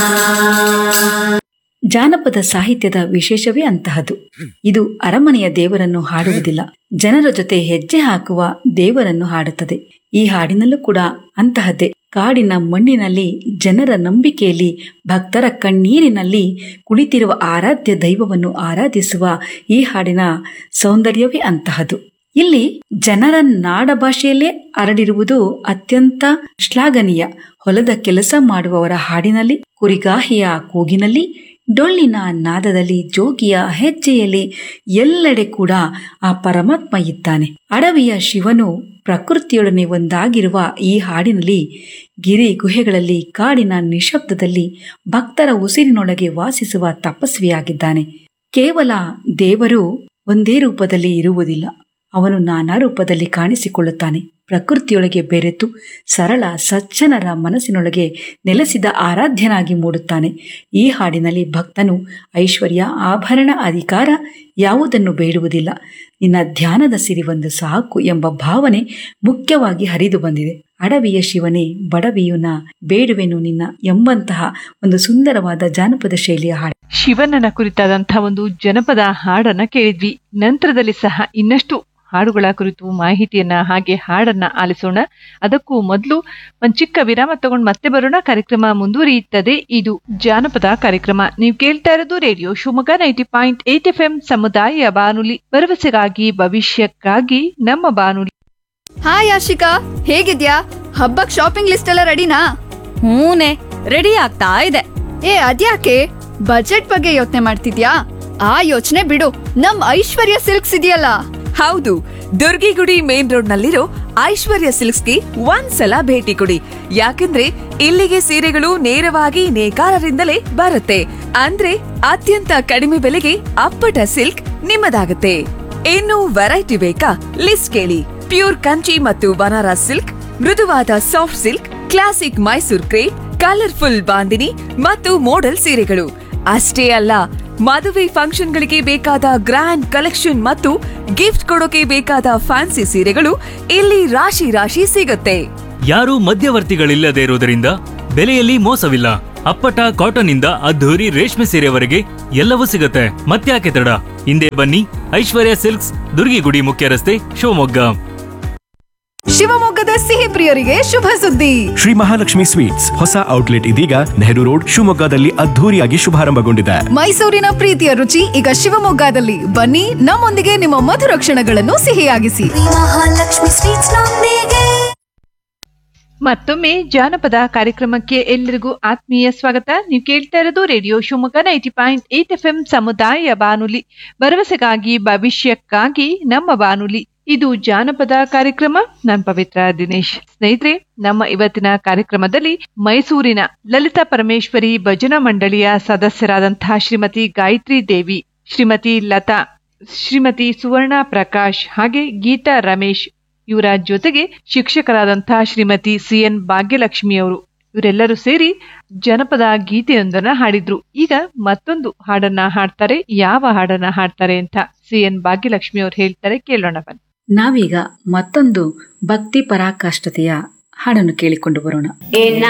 ಜಾನಪದ ಸಾಹಿತ್ಯದ ವಿಶೇಷವೇ ಅಂತಹದು ಇದು ಅರಮನೆಯ ದೇವರನ್ನು ಹಾಡುವುದಿಲ್ಲ ಜನರ ಜೊತೆ ಹೆಜ್ಜೆ ಹಾಕುವ ದೇವರನ್ನು ಹಾಡುತ್ತದೆ ಈ ಹಾಡಿನಲ್ಲೂ ಕೂಡ ಅಂತಹದ್ದೇ ಕಾಡಿನ ಮಣ್ಣಿನಲ್ಲಿ ಜನರ ನಂಬಿಕೆಯಲ್ಲಿ ಭಕ್ತರ ಕಣ್ಣೀರಿನಲ್ಲಿ ಕುಳಿತಿರುವ ಆರಾಧ್ಯ ದೈವವನ್ನು ಆರಾಧಿಸುವ ಈ ಹಾಡಿನ ಸೌಂದರ್ಯವೇ ಅಂತಹದು ಇಲ್ಲಿ ಜನರ ನಾಡ ಭಾಷೆಯಲ್ಲೇ ಹರಡಿರುವುದು ಅತ್ಯಂತ ಶ್ಲಾಘನೀಯ ಹೊಲದ ಕೆಲಸ ಮಾಡುವವರ ಹಾಡಿನಲ್ಲಿ ಕುರಿಗಾಹಿಯ ಕೂಗಿನಲ್ಲಿ ಡೊಳ್ಳಿನ ನಾದದಲ್ಲಿ ಜೋಗಿಯ ಹೆಜ್ಜೆಯಲ್ಲಿ ಎಲ್ಲೆಡೆ ಕೂಡ ಆ ಪರಮಾತ್ಮ ಇದ್ದಾನೆ ಅಡವಿಯ ಶಿವನು ಪ್ರಕೃತಿಯೊಡನೆ ಒಂದಾಗಿರುವ ಈ ಹಾಡಿನಲ್ಲಿ ಗಿರಿ ಗುಹೆಗಳಲ್ಲಿ ಕಾಡಿನ ನಿಶಬ್ದದಲ್ಲಿ ಭಕ್ತರ ಉಸಿರಿನೊಳಗೆ ವಾಸಿಸುವ ತಪಸ್ವಿಯಾಗಿದ್ದಾನೆ ಕೇವಲ ದೇವರು ಒಂದೇ ರೂಪದಲ್ಲಿ ಇರುವುದಿಲ್ಲ ಅವನು ನಾನಾ ರೂಪದಲ್ಲಿ ಕಾಣಿಸಿಕೊಳ್ಳುತ್ತಾನೆ ಪ್ರಕೃತಿಯೊಳಗೆ ಬೆರೆತು ಸರಳ ಸಜ್ಜನರ ಮನಸ್ಸಿನೊಳಗೆ ನೆಲೆಸಿದ ಆರಾಧ್ಯನಾಗಿ ಮೂಡುತ್ತಾನೆ ಈ ಹಾಡಿನಲ್ಲಿ ಭಕ್ತನು ಐಶ್ವರ್ಯ ಆಭರಣ ಅಧಿಕಾರ ಯಾವುದನ್ನು ಬೇಡುವುದಿಲ್ಲ ನಿನ್ನ ಧ್ಯಾನದ ಸಿರಿವೊಂದು ಸಾಕು ಎಂಬ ಭಾವನೆ ಮುಖ್ಯವಾಗಿ ಹರಿದು ಬಂದಿದೆ ಅಡವಿಯ ಶಿವನೇ ಬಡವಿಯುನ ಬೇಡುವೆನು ನಿನ್ನ ಎಂಬಂತಹ ಒಂದು ಸುಂದರವಾದ ಜಾನಪದ ಶೈಲಿಯ ಹಾಡು ಶಿವನನ್ನ ಕುರಿತಾದಂತಹ ಒಂದು ಜನಪದ ಹಾಡನ್ನ ಕೇಳಿದ್ವಿ ನಂತರದಲ್ಲಿ ಸಹ ಇನ್ನಷ್ಟು ಹಾಡುಗಳ ಕುರಿತು ಮಾಹಿತಿಯನ್ನ ಹಾಗೆ ಹಾಡನ್ನ ಆಲಿಸೋಣ ಅದಕ್ಕೂ ಮೊದಲು ಒಂದ್ ಚಿಕ್ಕ ವಿರಾಮ ತಗೊಂಡು ಮತ್ತೆ ಬರೋಣ ಕಾರ್ಯಕ್ರಮ ಮುಂದುವರಿಯುತ್ತದೆ ಇದು ಜಾನಪದ ಕಾರ್ಯಕ್ರಮ ನೀವು ಕೇಳ್ತಾ ಇರೋದು radio Shivamogga ninety point eight F M ಸಮುದಾಯ ಬಾನುಲಿ ಭರವಸೆಗಾಗಿ ಭವಿಷ್ಯಕ್ಕಾಗಿ ನಮ್ಮ ಬಾನುಲಿ ಹಾಯ್ ಆಶಿಕಾ ಹೇಗಿದ್ಯಾ ಹಬ್ಬಕ್ ಶಾಪಿಂಗ್ ಲಿಸ್ಟ್ ಎಲ್ಲ ರೆಡಿನಾ ಹೂನೆ ರೆಡಿ ಆಗ್ತಾ ಇದೆ ಏ ಅದ್ಯಾಕೆ ಬಜೆಟ್ ಬಗ್ಗೆ ಯೋಚನೆ ಮಾಡ್ತಿದ್ಯಾ ಆ ಯೋಚನೆ ಬಿಡು ನಮ್ ಐಶ್ವರ್ಯ ಸಿಲ್ಕ್ಸ್ ಇದೆಯಲ್ಲ ಹೌದು ದುರ್ಗಿಗುಡಿ ಮೇನ್ ರೋಡ್ ನಲ್ಲಿರೋ ಐಶ್ವರ್ಯ ಸಿಲ್ಕ್ಸ್ಗೆ ಒಂದ್ಸಲ ಭೇಟಿ ಕೊಡಿ ಯಾಕಂದ್ರೆ ಇಲ್ಲಿಗೆ ಸೀರೆಗಳು ನೇರವಾಗಿ ನೇಕಾರರಿಂದಲೇ ಬರುತ್ತೆ ಅಂದ್ರೆ ಅತ್ಯಂತ ಕಡಿಮೆ ಬೆಲೆಗೆ ಅಪ್ಪಟ ಸಿಲ್ಕ್ ನಿಮ್ಮದಾಗುತ್ತೆ ಇನ್ನು ವೆರೈಟಿ ಬೇಕಾ ಲಿಸ್ಟ್ ಕೇಳಿ ಪ್ಯೂರ್ ಕಂಚಿ ಮತ್ತು ಬನಾರಸ್ ಸಿಲ್ಕ್ ಮೃದುವಾದ soft silk classic Mysore crepe colourful bandhani ಮತ್ತು ಮೋಡಲ್ ಸೀರೆಗಳು ಅಷ್ಟೇ ಅಲ್ಲ ಮದುವೆ ಫಂಕ್ಷನ್ಗಳಿಗೆ ಬೇಕಾದ ಗ್ರ್ಯಾಂಡ್ ಕಲೆಕ್ಷನ್ ಮತ್ತು ಗಿಫ್ಟ್ ಕೊಡೋಕೆ ಬೇಕಾದ ಫ್ಯಾನ್ಸಿ ಸೀರೆಗಳು ಇಲ್ಲಿ ರಾಶಿ ರಾಶಿ ಸಿಗುತ್ತೆ ಯಾರೂ ಮಧ್ಯವರ್ತಿಗಳಿಲ್ಲದೆ ಇರುವುದರಿಂದ ಬೆಲೆಯಲ್ಲಿ ಮೋಸವಿಲ್ಲ ಅಪ್ಪಟ ಕಾಟನ್ ಇಂದ ಅದ್ಧೂರಿ ರೇಷ್ಮೆ ಸೀರೆವರೆಗೆ ಎಲ್ಲವೂ ಸಿಗುತ್ತೆ ಮತ್ತ್ಯಾಕೆ ತಡ ಹಿಂದೆ ಬನ್ನಿ ಐಶ್ವರ್ಯ ಸಿಲ್ಕ್ಸ್ ದುರ್ಗಿಗುಡಿ ಮುಖ್ಯ ರಸ್ತೆ ಶಿವಮೊಗ್ಗ ಶಿವಮೊಗ್ಗದ ಸಿಹಿ ಪ್ರಿಯರಿಗೆ ಶುಭ ಸುದ್ದಿ ಶ್ರೀ ಮಹಾಲಕ್ಷ್ಮಿ ಸ್ವೀಟ್ಸ್ ಹೊಸ ಔಟ್ಲೆಟ್ ಇದೀಗ ನೆಹರು ರೋಡ್ ಶಿವಮೊಗ್ಗದಲ್ಲಿ ಅದ್ಧೂರಿಯಾಗಿ ಶುಭಾರಂಭಗೊಂಡಿದೆ ಮೈಸೂರಿನ ಪ್ರೀತಿಯ ರುಚಿ ಈಗ ಶಿವಮೊಗ್ಗದಲ್ಲಿ ಬನ್ನಿ ನಮ್ಮೊಂದಿಗೆ ನಿಮ್ಮ ಮಧುರ ಕ್ಷಣಗಳನ್ನು ಸಿಹಿಯಾಗಿಸಿ ಮಹಾಲಕ್ಷ್ಮಿ ಸ್ವೀಟ್ಸ್ ನೊಂದಿಗೆ ಮತ್ತೊಮ್ಮೆ ಜಾನಪದ ಕಾರ್ಯಕ್ರಮಕ್ಕೆ ಎಲ್ಲರಿಗೂ ಆತ್ಮೀಯ ಸ್ವಾಗತ ನೀವು ಕೇಳ್ತಾ ಇರೋದು radio Shivamogga ninety point eight F M ಸಮುದಾಯ ಬಾನುಲಿ ಭರವಸೆಗಾಗಿ ಭವಿಷ್ಯಕ್ಕಾಗಿ ನಮ್ಮ ಬಾನುಲಿ ಇದು ಜಾನಪದ ಕಾರ್ಯಕ್ರಮ ನಾನ್ ಪವಿತ್ರ ದಿನೇಶ್ ಸ್ನೇಹಿತರೆ ನಮ್ಮ ಇವತ್ತಿನ ಕಾರ್ಯಕ್ರಮದಲ್ಲಿ ಮೈಸೂರಿನ ಲಲಿತಾ ಪರಮೇಶ್ವರಿ ಭಜನಾ ಮಂಡಳಿಯ ಸದಸ್ಯರಾದಂತಹ ಶ್ರೀಮತಿ ಗಾಯತ್ರಿ ದೇವಿ ಶ್ರೀಮತಿ ಲತಾ ಶ್ರೀಮತಿ ಸುವರ್ಣ ಪ್ರಕಾಶ್ ಹಾಗೆ ಗೀತಾ ರಮೇಶ್ ಇವರ ಜೊತೆಗೆ ಶಿಕ್ಷಕರಾದಂತಹ ಶ್ರೀಮತಿ ಸಿ ಎನ್ ಭಾಗ್ಯಲಕ್ಷ್ಮಿ ಅವರು ಇವರೆಲ್ಲರೂ ಸೇರಿ ಜನಪದ ಗೀತೆಯೊಂದನ್ನ ಹಾಡಿದ್ರು ಈಗ ಮತ್ತೊಂದು ಹಾಡನ್ನ ಹಾಡ್ತಾರೆ ಯಾವ ಹಾಡನ್ನ ಹಾಡ್ತಾರೆ ಅಂತ ಸಿ ಎನ್ ಭಾಗ್ಯಲಕ್ಷ್ಮಿ ಅವರು ಹೇಳ್ತಾರೆ ಕೇಳೋಣ ಬನ್ನಿ ನಾವೀಗ ಮತ್ತೊಂದು ಭಕ್ತಿ ಪರಾಕಾಷ್ಠತೆಯ ಹಾಡನ್ನು ಕೇಳಿಕೊಂಡು ಬರೋಣ ಎನ್ನ